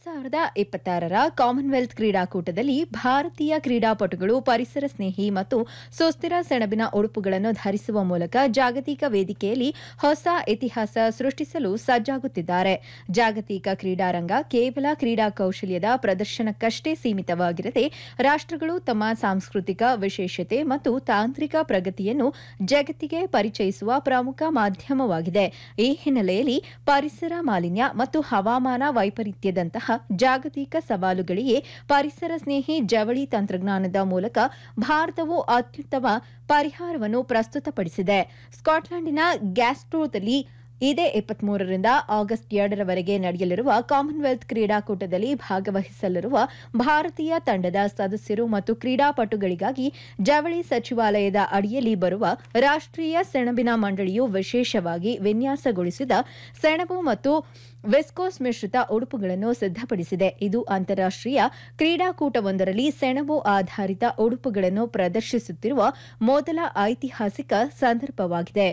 ಸಾವಿರದ ಇಪ್ಪತ್ತಾರರ ಕಾಮನ್ವೆಲ್ತ್ ಕ್ರೀಡಾಕೂಟದಲ್ಲಿ ಭಾರತೀಯ ಕ್ರೀಡಾಪಟುಗಳು ಪರಿಸರ ಸ್ನೇಹಿ ಮತ್ತು ಸುಸ್ಥಿರ ಸೆಣಬಿನ ಉಡುಪುಗಳನ್ನು ಧರಿಸುವ ಮೂಲಕ ಜಾಗತಿಕ ವೇದಿಕೆಯಲ್ಲಿ ಹೊಸ ಇತಿಹಾಸ ಸೃಷ್ಟಿಸಲು ಸಜ್ಜಾಗುತ್ತಿದ್ದಾರೆ ಜಾಗತಿಕ ಕ್ರೀಡಾರಂಗ ಕೇವಲ ಕ್ರೀಡಾ ಕೌಶಲ್ಯದ ಪ್ರದರ್ಶನಕ್ಕಷ್ಟೇ ಸೀಮಿತವಾಗಿರದೆ ರಾಷ್ಟ್ರಗಳು ತಮ್ಮ ಸಾಂಸ್ಕೃತಿಕ ವಿಶೇಷತೆ ಮತ್ತು ತಾಂತ್ರಿಕ ಪ್ರಗತಿಯನ್ನು ಜಗತ್ತಿಗೆ ಪರಿಚಯಿಸುವ ಪ್ರಮುಖ ಮಾಧ್ಯಮವಾಗಿದೆ ಈ ಹಿನ್ನೆಲೆಯಲ್ಲಿ ಪರಿಸರ ಮಾಲಿನ್ಯ ಮತ್ತು ಹವಾಮಾನ ವೈಪರೀತ್ಯದಂತಹ ಜಾಗತಿಕ ಸವಾಲುಗಳಿಗೆ ಪರಿಸರ ಸ್ನೇಹಿ ಜವಳಿ ತಂತ್ರಜ್ಞಾನದ ಮೂಲಕ ಭಾರತವು ಅತ್ಯುತ್ತಮ ಪರಿಹಾರವನ್ನು ಪ್ರಸ್ತುತಪಡಿಸಿದೆ ಸ್ಕಾಟ್ಲೆಂಡಿನ ಗ್ಯಾಸ್ಟ್ರೋದಲ್ಲಿ ಇದೇ ಇಪ್ಪತ್ಮೂರರಿಂದ ಆಗಸ್ಟ್ ಎರಡರವರೆಗೆ ನಡೆಯಲಿರುವ ಕಾಮನ್ವೆಲ್ತ್ ಕ್ರೀಡಾಕೂಟದಲ್ಲಿ ಭಾಗವಹಿಸಲಿರುವ ಭಾರತೀಯ ತಂಡದ ಸದಸ್ಯರು ಮತ್ತು ಕ್ರೀಡಾಪಟುಗಳಿಗಾಗಿ ಜವಳಿ ಸಚಿವಾಲಯದ ಅಡಿಯಲ್ಲಿ ಬರುವ ರಾಷ್ಟ್ರೀಯ ಸೆಣಬಿನ ಮಂಡಳಿಯು ವಿಶೇಷವಾಗಿ ವಿನ್ಯಾಸಗೊಳಿಸಿದ ಸೆಣಬು ಮತ್ತು ವಿಸ್ಕೋಸ್ ಮಿಶ್ರಿತ ಉಡುಪುಗಳನ್ನು ಸಿದ್ಧಪಡಿಸಿದೆ ಇದು ಅಂತಾರಾಷ್ಟ್ರೀಯ ಕ್ರೀಡಾಕೂಟವೊಂದರಲ್ಲಿ ಸೆಣಬು ಆಧಾರಿತ ಉಡುಪುಗಳನ್ನು ಪ್ರದರ್ಶಿಸುತ್ತಿರುವ ಮೊದಲ ಐತಿಹಾಸಿಕ ಸಂದರ್ಭವಾಗಿದೆ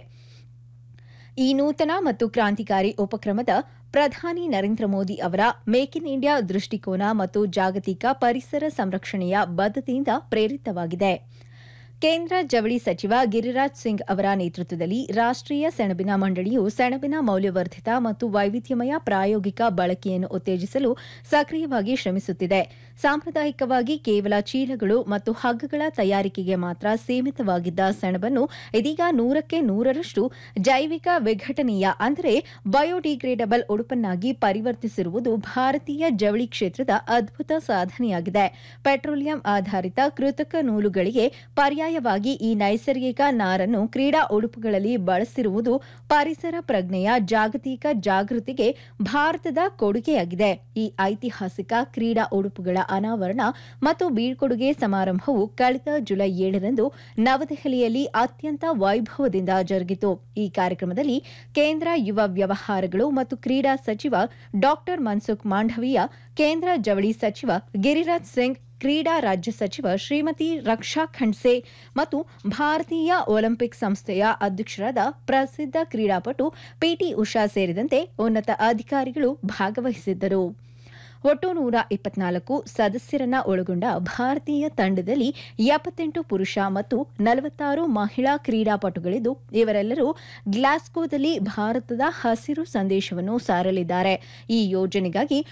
ಈ ನೂತನ ಮತ್ತು ಕ್ರಾಂತಿಕಾರಿ ಉಪಕ್ರಮದ ಪ್ರಧಾನಿ ನರೇಂದ್ರ ಮೋದಿ ಅವರ ಮೇಕ್ ಇನ್ ಇಂಡಿಯಾ ದೃಷ್ಟಿಕೋನ ಮತ್ತು ಜಾಗತಿಕ ಪರಿಸರ ಸಂರಕ್ಷಣೆಯ ಬದ್ಧತೆಯಿಂದ ಪ್ರೇರಿತವಾಗಿದೆ ಕೇಂದ್ರ ಜವಳಿ ಸಚಿವ ಗಿರಿರಾಜ್ ಸಿಂಗ್ ಅವರ ನೇತೃತ್ವದಲ್ಲಿ ರಾಷ್ಟ್ರೀಯ ಸೆಣಬಿನ ಮಂಡಳಿಯು ಸೆಣಬಿನ ಮೌಲ್ಯವರ್ಧಿತ ಮತ್ತು ವೈವಿಧ್ಯಮಯ ಪ್ರಾಯೋಗಿಕ ಬಳಕೆಯನ್ನು ಉತ್ತೇಜಿಸಲು ಸಕ್ರಿಯವಾಗಿ ಶ್ರಮಿಸುತ್ತಿದೆ ಸಾಂಪ್ರದಾಯಿಕವಾಗಿ ಕೇವಲ ಚೀಲಗಳು ಮತ್ತು ಹಗ್ಗಗಳ ತಯಾರಿಕೆಗೆ ಮಾತ್ರ ಸೀಮಿತವಾಗಿದ್ದ ಸೆಣಬನ್ನು ಇದೀಗ ನೂರಕ್ಕೆ ನೂರರಷ್ಟು ಜೈವಿಕ ವಿಘಟನೀಯ ಅಂದರೆ ಬಯೋಡಿಗ್ರೇಡಬಲ್ ಉಡುಪನ್ನಾಗಿ ಪರಿವರ್ತಿಸಿರುವುದು ಭಾರತೀಯ ಜವಳಿ ಕ್ಷೇತ್ರದ ಅದ್ಭುತ ಸಾಧನೆಯಾಗಿದೆ ಪೆಟ್ರೋಲಿಯಂ ಆಧಾರಿತ ಕೃತಕ ನೂಲುಗಳಿಗೆ ಪರ್ಯಾಯವಾಗಿ ಈ ನೈಸರ್ಗಿಕ ನಾರನ್ನು ಕ್ರೀಡಾ ಉಡುಪುಗಳಲ್ಲಿ ಬಳಸಿರುವುದು ಪರಿಸರ ಪ್ರಜ್ಞೆಯ ಜಾಗತಿಕ ಜಾಗೃತಿಗೆ ಭಾರತದ ಕೊಡುಗೆಯಾಗಿದೆ ಈ ಐತಿಹಾಸಿಕ ಕ್ರೀಡಾ ಉಡುಪುಗಳ ಅನಾವರಣ ಮತ್ತು ಬೀಳ್ಕೊಡುಗೆ ಸಮಾರಂಭವು ಕಳೆದ ಜುಲೈ ಏಳರಂದು ನವದೆಹಲಿಯಲ್ಲಿ ಅತ್ಯಂತ ವೈಭವದಿಂದ ಜರುಗಿತು ಈ ಕಾರ್ಯಕ್ರಮದಲ್ಲಿ ಕೇಂದ್ರ ಯುವ ವ್ಯವಹಾರಗಳು ಮತ್ತು ಕ್ರೀಡಾ ಸಚಿವ ಡಾ ಮನ್ಸುಖ್ ಮಾಂಡವೀಯ ಕೇಂದ್ರ ಜವಳಿ ಸಚಿವ ಗಿರಿರಾಜ್ ಸಿಂಗ್ ಕ್ರೀಡಾ ರಾಜ್ಯ ಸಚಿವ ಶ್ರೀಮತಿ ರಕ್ಷಾ ಖಂಡ್ಸೆ ಮತ್ತು ಭಾರತೀಯ ಒಲಿಂಪಿಕ್ ಸಂಸ್ಥೆಯ ಅಧ್ಯಕ್ಷರಾದ ಪ್ರಸಿದ್ಧ ಕ್ರೀಡಾಪಟು ಪಿಟಿ ಉಷಾ ಸೇರಿದಂತೆ ಉನ್ನತ ಅಧಿಕಾರಿಗಳು ಭಾಗವಹಿಸಿದ್ದರು ಒಟ್ಟು ನೂರ ಇಪ್ಪತ್ನಾಲ್ಕು ಸದಸ್ಯರನ್ನ ಒಳಗೊಂಡ ಭಾರತೀಯ ತಂಡದಲ್ಲಿ ಎಪ್ಪತ್ತೆಂಟು ಪುರುಷ ಮತ್ತು ನಲವತ್ತಾರು ಮಹಿಳಾ ಕ್ರೀಡಾಪಟುಗಳಿದ್ದು ಇವರೆಲ್ಲರೂ ಗ್ಲಾಸ್ಗೋದಲ್ಲಿ ಭಾರತದ ಹಸಿರು ಸಂದೇಶವನ್ನು ಸಾರಲಿದ್ದಾರೆ ಈ ಯೋಜನೆಗಾಗಿ